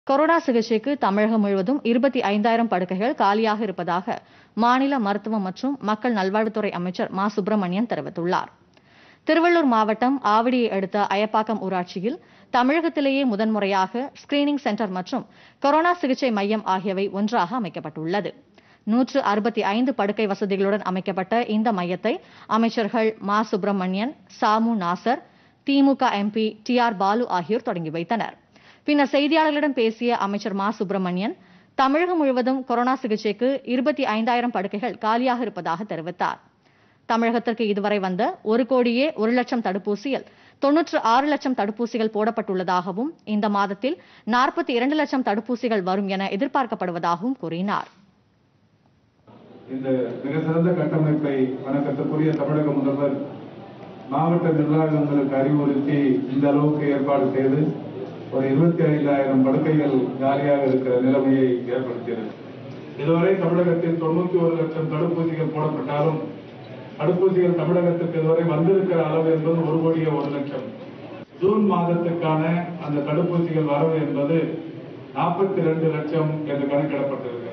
corona சிகிச்சைக்கு தமிழகம் முழுவதும் இருபத்தி ஐந்தாயிரம் படுக்கைகள் காலியாக இருப்பதாக மாநில மருத்துவம் மற்றும் மக்கள் நல்வாழ்வுத்துறை அமைச்சர் மா சுப்பிரமணியன் தெரிவித்துள்ளார் திருவள்ளூர் மாவட்டம் ஆவடியை அடுத்த அயப்பாக்கம் ஊராட்சியில் தமிழகத்திலேயே முதன்முறையாக ஸ்கிரீனிங் சென்டர் மற்றும் கொரோனா சிகிச்சை மையம் ஆகியவை ஒன்றாக அமைக்கப்பட்டுள்ளது நூற்று அறுபத்தி ஐந்து படுக்கை வசதிகளுடன் அமைக்கப்பட்ட இந்த மையத்தை அமைச்சர்கள் Ma Subramanian Samu Nasar DMK MP T R Baalu ஆகியோர் தொடங்கி வைத்தனர் பின்னர் செய்தியாளர்களிடம் பேசிய அமைச்சர் மா சுப்பிரமணியன் தமிழகம் முழுவதும் கொரோனா சிகிச்சைக்கு இருபத்தி ஐந்தாயிரம் படுக்கைகள் காலியாக இருப்பதாக தெரிவித்தார் தமிழகத்திற்கு இதுவரை வந்த ஒரு கோடியே ஒரு லட்சம் தடுப்பூசியில் தொன்னூற்று ஆறு லட்சம் தடுப்பூசிகள் போடப்பட்டுள்ளதாகவும் இந்த மாதத்தில் நாற்பத்தி இரண்டு லட்சம் தடுப்பூசிகள் வரும் என எதிர்பார்க்கப்படுவதாகவும் கூறினார் இந்த மிக சிறந்த கட்டமைப்பை வணக்கத்துக்குரிய தமிழக முதல்வர் மாவட்ட நிர்வாகங்களுக்கு அறிவுறுத்தி இந்த அளவுக்கு ஏற்பாடு செய்து ஒரு இருபத்தி ஐந்தாயிரம் படுக்கைகள் காலியாக இருக்கிற நிலைமையை ஏற்படுத்தியது இதுவரை தமிழகத்தில் தொண்ணூத்தி ஒரு லட்சம் தடுப்பூசிகள் போடப்பட்டாலும் தடுப்பூசிகள் தமிழகத்துக்கு இதுவரை வந்திருக்கிற அளவு என்பது ஒரு கோடியே ஒரு லட்சம் ஜூன் மாதத்துக்கான அந்த தடுப்பூசிகள் வரவு என்பது நாற்பத்தி ரெண்டு லட்சம் என்று கணக்கிடப்பட்டிருக்கிறது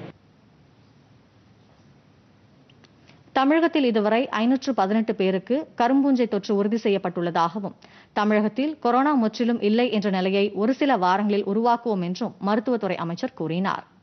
தமிழகத்தில் இதுவரை ஐநூற்று பதினெட்டு பேருக்கு கரும்பூஞ்சை தொற்று உறுதி செய்யப்பட்டுள்ளதாகவும் தமிழகத்தில் கொரோனா முற்றிலும் இல்லை என்ற நிலையை ஒரு சில வாரங்களில் உருவாக்குவோம் என்றும் மருத்துவத்துறை அமைச்சர் கூறினார்